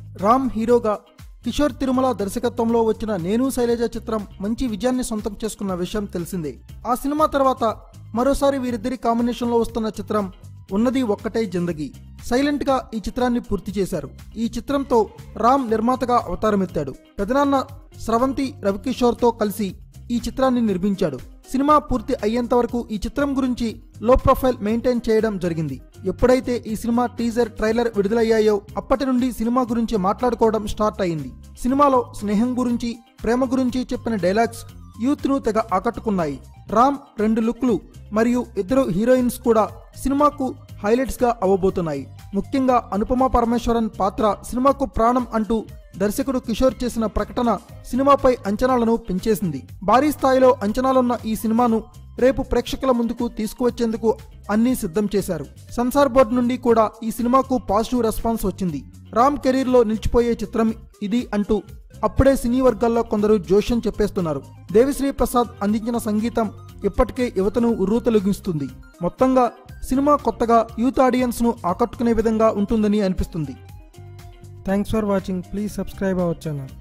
రామ్ హీరోగా కిషోర్ తిరుమల దర్శకత్వంలో వచ్చిన నేను శైలజ చిత్రం మంచి విజయాన్ని సొంతం చేసుకున్న విషయం తెలిసిందే ఆ సినిమా తర్వాత మరోసారి వీరిద్దరి కాంబినేషన్లో వస్తున్న చిత్రం ఉన్నది ఒక్కటే జిందగీ సైలెంట్ గా ఈ చిత్రాన్ని పూర్తి చేశారు ఈ చిత్రంతో రామ్ నిర్మాతగా అవతారమెత్తాడు పెదనాన్న స్రవంతి రవికిషోర్తో కలిసి ఈ చిత్రాన్ని నిర్మించాడు సినిమా పూర్తి అయ్యేంత వరకు ఈ చిత్రం గురించి లో ప్రొఫైల్ మెయింటైన్ చేయడం జరిగింది ఎప్పుడైతే ఈ సినిమా టీజర్ ట్రైలర్ విడుదలయ్యాయో అప్పటి నుండి సినిమా గురించి మాట్లాడుకోవడం స్టార్ట్ అయింది సినిమాలో స్నేహం గురించి ప్రేమ గురించి చెప్పిన డైలాగ్స్ యూత్ ను తెగ ఆకట్టుకున్నాయి రామ్ రెండు లుక్లు మరియు ఇద్దరు హీరోయిన్స్ కూడా సినిమాకు హైలైట్స్ గా అవ్వబోతున్నాయి ముఖ్యంగా అనుపమ పరమేశ్వరన్ పాత్ర సినిమాకు ప్రాణం అంటూ దర్శకుడు కిషోర్ చేసిన ప్రకటన సినిమాపై అంచనాలను పెంచేసింది భారీ స్థాయిలో అంచనాలున్న ఈ సినిమాను రేపు ప్రేక్షకుల ముందుకు తీసుకువచ్చేందుకు అన్నీ సిద్ధం చేశారు సెన్సార్ బోర్డు నుండి కూడా ఈ సినిమాకు పాజిటివ్ రెస్పాన్స్ వచ్చింది రామ్ కెరీర్లో నిలిచిపోయే చిత్రం ఇది అంటూ అప్పుడే సినీ వర్గాల్లో కొందరు జోష్యం చెప్పేస్తున్నారు దేవిశ్రీ ప్రసాద్ అందించిన సంగీతం ఇప్పటికే యువతను ఉర్రూతలొగిస్తుంది మొత్తంగా సినిమా కొత్తగా యూత్ ఆడియన్స్ ను ఆకట్టుకునే విధంగా ఉంటుందని అనిపిస్తుంది thanks for watching please subscribe our channel